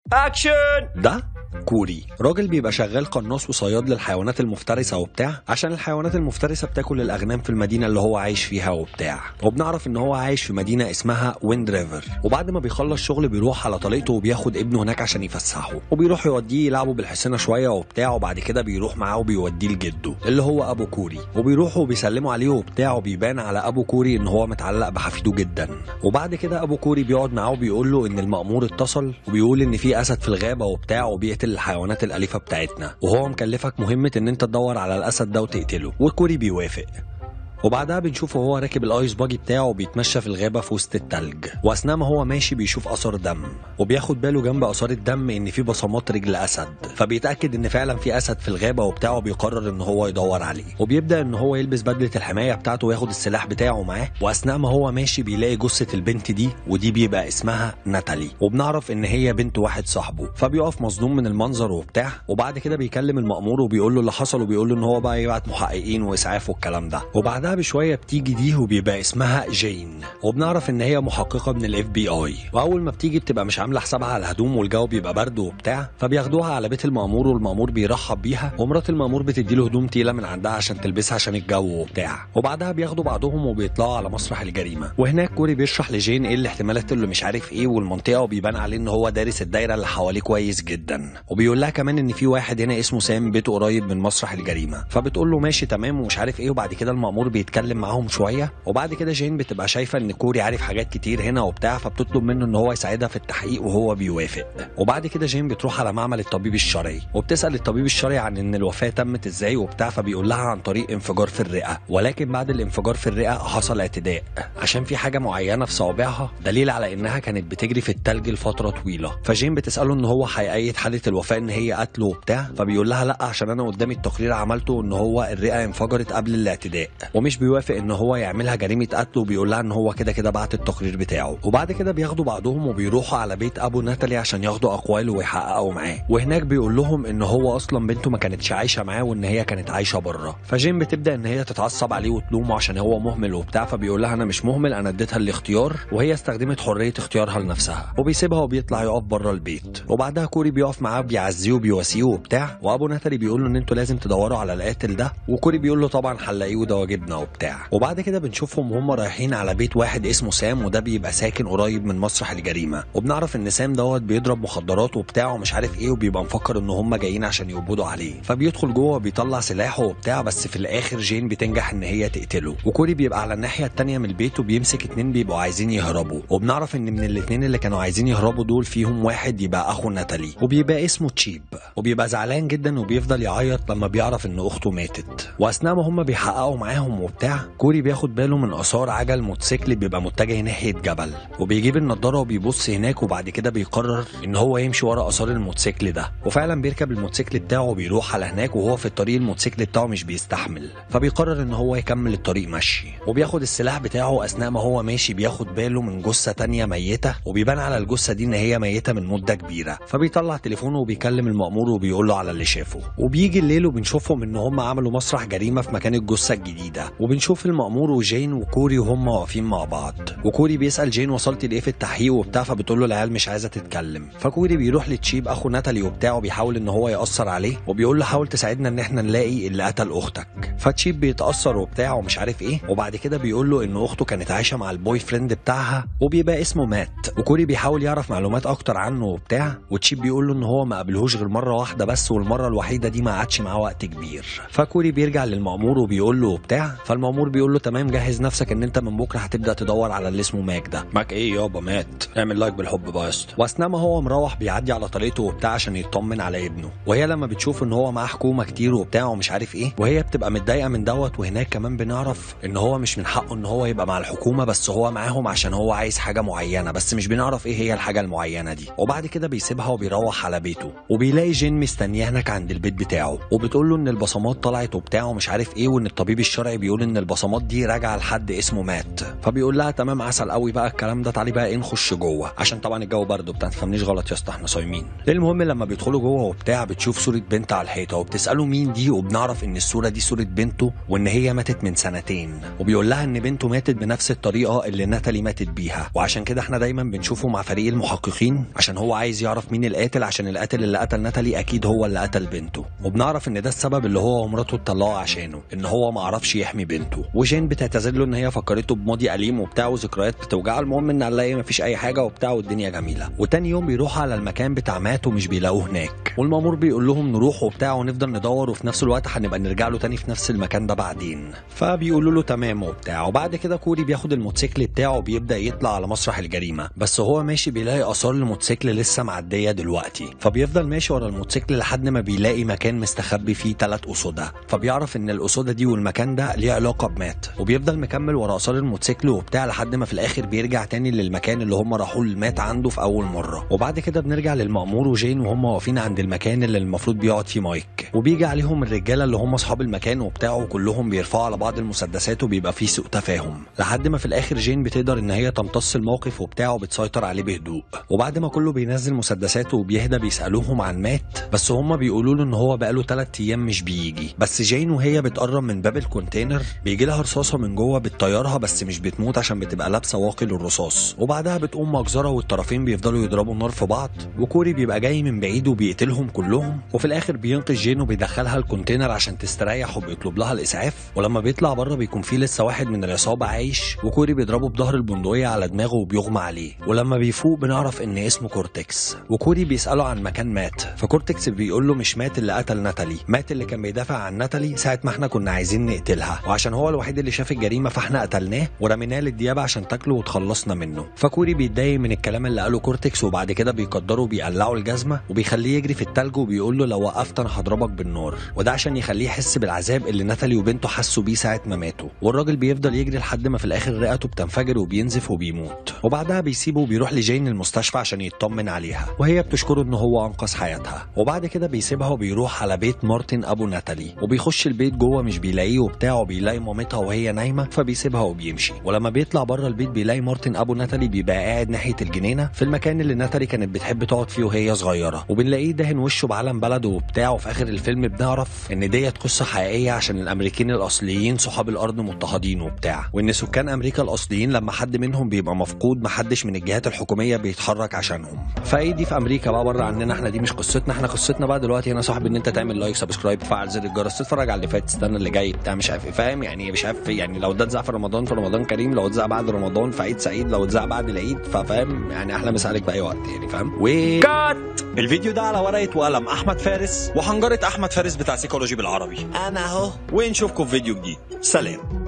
اكشن ده كوري راجل بيبقى شغال قناص وصياد للحيوانات المفترسه وبتاع عشان الحيوانات المفترسه بتاكل الاغنام في المدينه اللي هو عايش فيها وبتاع وبنعرف ان هو عايش في مدينه اسمها ويند ريفر وبعد ما بيخلص شغل بيروح على طريقته وبياخد ابنه هناك عشان يفسحه وبيروح يوديه يلعبوا بالحصينه شويه وبتاع وبعد كده بيروح معاه وبيوديه لجده اللي هو ابو كوري وبيروحوا وبيسلموا عليه وبتاع وبيبان على ابو كوري ان هو متعلق بحفيده جدا وبعد كده ابو كوري بيقعد معاه وبيقول له ان المأمور اتصل وبيقول ان في اسد في الغابه وبتاع وبيقتل الحيوانات الاليفه بتاعتنا وهو مكلفك مهمه ان انت تدور على الاسد ده وتقتله والكوري بيوافق وبعدها بنشوفه وهو راكب الايس باجي بتاعه وبيتمشى في الغابه في وسط التلج واثناء ما هو ماشي بيشوف اثار دم وبياخد باله جنب اثار الدم ان في بصمات رجل اسد فبيتاكد ان فعلا في اسد في الغابه وبتاعه بيقرر ان هو يدور عليه وبيبدا ان هو يلبس بدله الحمايه بتاعته وياخد السلاح بتاعه معاه واثناء ما هو ماشي بيلاقي جثه البنت دي ودي بيبقى اسمها ناتالي وبنعرف ان هي بنت واحد صاحبه فبيقف مصدوم من المنظر وبتاع وبعد كده بيكلم المأمور وبيقول له اللي حصل وبيقول له ان هو بقى يبعت محققين واسعاف والكلام ده وبعدها بشويه بتيجي دي وبيبقى اسمها جين وبنعرف ان هي محققه من الاف بي اي واول ما بتيجي بتبقى مش عامله حسابها على الهدوم والجو بيبقى برد وبتاع فبياخدوها على بيت المأمور والمأمور بيرحب بيها ومرات المأمور بتدي له هدوم تقيله من عندها عشان تلبسها عشان الجو وبتاع وبعدها بياخدوا بعضهم وبيطلعوا على مسرح الجريمه وهناك كوري بيشرح لجين ايه الاحتمالات اللي مش عارف ايه والمنطقه وبيبان عليه ان هو دارس الدايره اللي حواليه كويس جدا وبيقول لها كمان ان في واحد هنا اسمه سام بيته قريب من مسرح الجريمه فبتقول له ماشي تمام ومش عارف ايه وبعد كده المأمور بيتكلم معاهم شويه وبعد كده جين بتبقى شايفه ان كوري عارف حاجات كتير هنا وبتاع فبتطلب منه ان هو يساعدها في التحقيق وهو بيوافق وبعد كده جين بتروح على معمل الطبيب الشرعي وبتسال الطبيب الشرعي عن ان الوفاه تمت ازاي وبتاع فبيقول لها عن طريق انفجار في الرئه ولكن بعد الانفجار في الرئه حصل اعتداء عشان في حاجه معينه في صوابعها دليل على انها كانت بتجري في التلج لفتره طويله فجين بتساله ان هو هيأيد حاله الوفاه ان هي قتله وبتاع فبيقول لها لا عشان انا قدامي التقرير عملته ان هو الرئه انفجرت قبل الاعتداء ومش بيوافق ان هو يعملها جريمه قتل وبيقول لها ان هو كده كده بعت التقرير بتاعه وبعد كده بياخدوا بعضهم وبيروحوا على بيت ابو ناتالي عشان ياخدوا اقواله ويحققوا معاه وهناك بيقول لهم ان هو اصلا بنته ما كانتش عايشه معاه وان هي كانت عايشه بره فجين بتبدا ان هي تتعصب عليه وتلومه عشان هو مهمل وبتاع فبيقول لها انا مش مهمل انا اديتها الاختيار وهي استخدمت حريه اختيارها لنفسها وبيسيبها وبيطلع يقف بره البيت وبعدها كوري بيقف معاه بيعزيه وبيواسيه وبتاع وابو ناتالي بيقول له ان انتوا لازم تدوروا على القاتل ده وكوري بيقول له طبعا هنلاقيه وده واجبنا وبتاع وبعد كده بنشوفهم وهم رايحين على بيت واحد اسمه سام وده بيبقى ساكن قريب من مسرح الجريمه وبنعرف ان سام دوت بيضرب مخدرات وبتاع ومش عارف ايه وبيبقى مفكر ان هم جايين عشان يقبضوا عليه فبيدخل جوه بيطلع سلاحه وبتاع بس في الاخر جين بتنجح ان هي تقتله وكوري بيبقى على الناحيه التانية من البيت وبيمسك اتنين بيبقوا عايزين يهربوا وبنعرف ان من الاتنين اللي كانوا عايزين يهربوا دول فيهم واحد يبقى اخو ناتالي وبيبقى اسمه تشيب وبيبقى زعلان جدا وبيفضل يعيط لما بيعرف ان اخته ماتت واثناء ما هم بيحققوا معاهم وبتاع كوري بياخد باله من اثار عجل موتوسيكل بيبقى متجه ناحيه جبل وبيجيب النضاره وبيبص هناك وبعد كده بيقرر ان هو يمشي ورا اثار الموتوسيكل ده وفعلا بيركب الموتوسيكل بتاعه وبيروح على هناك وهو في الطريق الموتوسيكل بتاعه مش بيستحمل فبيقرر ان هو يكمل الطريق مشي وبياخد السلاح بتاعه اثناء ما هو ماشي بياخد باله من جثه تانية ميته وبيبان على الجثه دي ان هي ميته من مده كبيره فبيطلع تليفونه وبيكلم المأمور وبيقول له على اللي شافه وبيجي الليل وبنشوفهم ان هم عملوا مسرح جريمه في مكان الجثه الجديده وبنشوف المأمور وجين وكوري وهم واقفين مع بعض وكوري بيسال جين وصلت لايه في التحقيق وبتاع فبتقول له العيال مش عايزه تتكلم فكوري بيروح لتشيب اخو ناتالي وبتاع وبيحاول ان هو ياثر عليه وبيقول له حاول تساعدنا ان احنا نلاقي اللي قتل اختك فتشيب بيتاثر وبتاع ومش عارف ايه وبعد كده بيقول له ان اخته كانت عايشه مع البوي فريند بتاعها وبيبقى اسمه مات وكوري بيحاول يعرف معلومات اكتر عنه وبتاع وتشيب بيقول له ان هو ما قابلهوش غير مره واحده بس والمره الوحيده دي ما قعدش معاه وقت كبير فكوري بيرجع للمأمور وبيقول له وبتاع فالمأمور بيقول له تمام جهز نفسك ان انت من بكره هتبدا تدور على اللي اسمه ماك ده ماك ايه يابا مات اعمل لايك بالحب بقى يا اسطى واثناء ما هو مروح بيعدي على طريقته وبتاع عشان يطمن على ابنه وهي لما بتشوف ان هو معاه حكومه كتير وبتاع ومش عارف ايه وهي بتبقى متضايقه من دوت وهناك كمان بنعرف ان هو مش من حقه ان هو يبقى مع الحكومه بس هو معاهم عشان هو عايز حاجه معينه بس مش بنعرف ايه هي الحاجه المعينه دي وبعد كده بيسيبها وبيروح على بيته وبيلاقي جين مستنياه هناك عند البيت بتاعه وبتقول له ان البصمات طلعت وبتاع ومش عارف ايه وان الطبيب الشرعي بيقول بيقول ان البصمات دي راجعه لحد اسمه مات فبيقول لها تمام عسل قوي بقى الكلام ده تعالي بقى ايه نخش جوه عشان طبعا الجو برد وبتاع ما تفهمنيش غلط يا اسطى احنا صايمين المهم لما بيدخلوا جوه وبتاع بتشوف صوره بنت على الحيطه وبتساله مين دي وبنعرف ان الصوره دي صوره بنته وان هي ماتت من سنتين وبيقول لها ان بنته ماتت بنفس الطريقه اللي ناتالي ماتت بيها وعشان كده احنا دايما بنشوفه مع فريق المحققين عشان هو عايز يعرف مين القاتل عشان القاتل اللي قتل ناتالي اكيد هو اللي قتل بنته وبنعرف ان ده السبب اللي هو ومراته اتطلقوا عشانه ان هو ما عرفش يحمي بنته وجين بتعتذر له ان هي فكرته بماضي اليم وبتاع وذكريات بتوجعه المهم ان قال لها ما فيش اي حاجه وبتاع والدنيا جميله وتاني يوم بيروحوا على المكان بتاع مات ومش بيلاقوه هناك والمامور بيقول لهم نروح وبتاع ونفضل ندور وفي نفس الوقت هنبقى نرجع له تاني في نفس المكان ده بعدين فبيقولوا له تمام وبتاع وبعد كده كوري بياخد الموتوسيكل بتاعه وبيبدا يطلع على مسرح الجريمه بس هو ماشي بيلاقي اثار الموتوسيكل لسه معديه دلوقتي فبيفضل ماشي ورا الموتوسيكل لحد ما بيلاقي مكان مستخبي فيه ثلاث اسودة فبيعرف ان الاسودة دي والمكان ده ليه علاقه بمات وبيفضل مكمل ورا اثار الموتوسيكل وبتاع لحد ما في الاخر بيرجع تاني للمكان اللي هم راحوا لمات عنده في اول مره وبعد كده بنرجع للمأمور وجين وهم واقفين عند المكان اللي المفروض بيقعد فيه مايك وبيجي عليهم الرجاله اللي هم اصحاب المكان وبتاع وكلهم بيرفعوا على بعض المسدسات وبيبقى فيه سوء تفاهم لحد ما في الاخر جين بتقدر ان هي تمتص الموقف وبتاع وبتسيطر عليه بهدوء وبعد ما كله بينزل مسدساته وبيهدى بيسالوهم عن مات بس هم بيقولوا له ان هو بقاله 3 ايام مش بيجي بس جين وهي بتقرب من باب الكونتينر بيجي لها رصاصه من جوه بتطيرها بس مش بتموت عشان بتبقى لابسه واقي للرصاص وبعدها بتقوم مجزره والطرفين بيفضلوا يضربوا نار في بعض وكوري بيبقى جاي من بعيد وبيقتلهم كلهم وفي الاخر بينقذ جين وبيدخلها الكونتينر عشان تستريح وبيطلب لها الاسعاف ولما بيطلع بره بيكون في لسه واحد من العصابه عايش وكوري بيضربه بظهر البندقيه على دماغه وبيغمى عليه ولما بيفوق بنعرف ان اسمه كورتكس وكوري بيساله عن مكان مات فكورتكس بيقول له مش مات اللي قتل ناتالي مات اللي كان بيدافع عن ناتالي ساعه ما احنا كنا عايزين نقتلها وعشان هو الوحيد اللي شاف الجريمه فاحنا قتلناه ورميناه للديابه عشان تاكله وتخلصنا منه فكوري بيتضايق من الكلام اللي قاله كورتكس وبعد كده بيقدره وبيقلعه الجزمه وبيخليه يجري في التلج وبيقول له لو وقفت انا هضربك بالنار وده عشان يخليه يحس بالعذاب اللي ناتالي وبنته حسوا بيه ساعه ما ماتوا والراجل بيفضل يجري لحد ما في الاخر رئته بتنفجر وبينزف وبيموت وبعدها بيسيبه وبيروح لجين المستشفى عشان يطمن عليها وهي بتشكره ان هو انقذ حياتها وبعد كده بيسيبها وبيروح على بيت مارتن ابو ناتالي وبيخش البيت جوه مش بيلاقيه وبتاع وبيلاقي مامتها وهي نايمه فبيسيبها وبيمشي ولما بيطلع بره البيت بيلاقي مارتن ابو ناتالي بيبقى قاعد ناحيه الجنينه في المكان اللي ناتالي كانت بتحب تقعد فيه وهي صغيره وبنلاقيه دهن وشه بعلم بلده وبتاع وفي اخر الفيلم بنعرف ان ديت قصه حقيقيه عشان الامريكين الاصليين صحاب الارض مضطهدين وبتاع وان سكان امريكا الاصليين لما حد منهم بيبقى مفقود محدش من الجهات الحكوميه بيتحرك عشانهم فايه دي في امريكا بقى بره عننا احنا دي مش قصتنا احنا قصتنا بقى دلوقتي هنا صاحب ان انت تعمل لايك سبسكرايب تفعل زر الجرس تتفرج على اللي فات تستنى اللي جاي بتاع مش عارف ايه فاهم يعني مش عارف يعني لو ده اتذاع في رمضان في رمضان كريم لو اتذاع بعد رمضان في عيد سعيد لو اتذاع بعد العيد ففاهم يعني احلى مسا عليك باي وقت يعني فاهم و كات الفيديو ده على ورقه وقلم احمد فارس وحنجره احمد فارس بتاع سيكولوجي بالعربي انا اهو ونشوفكم في فيديو جديد سلام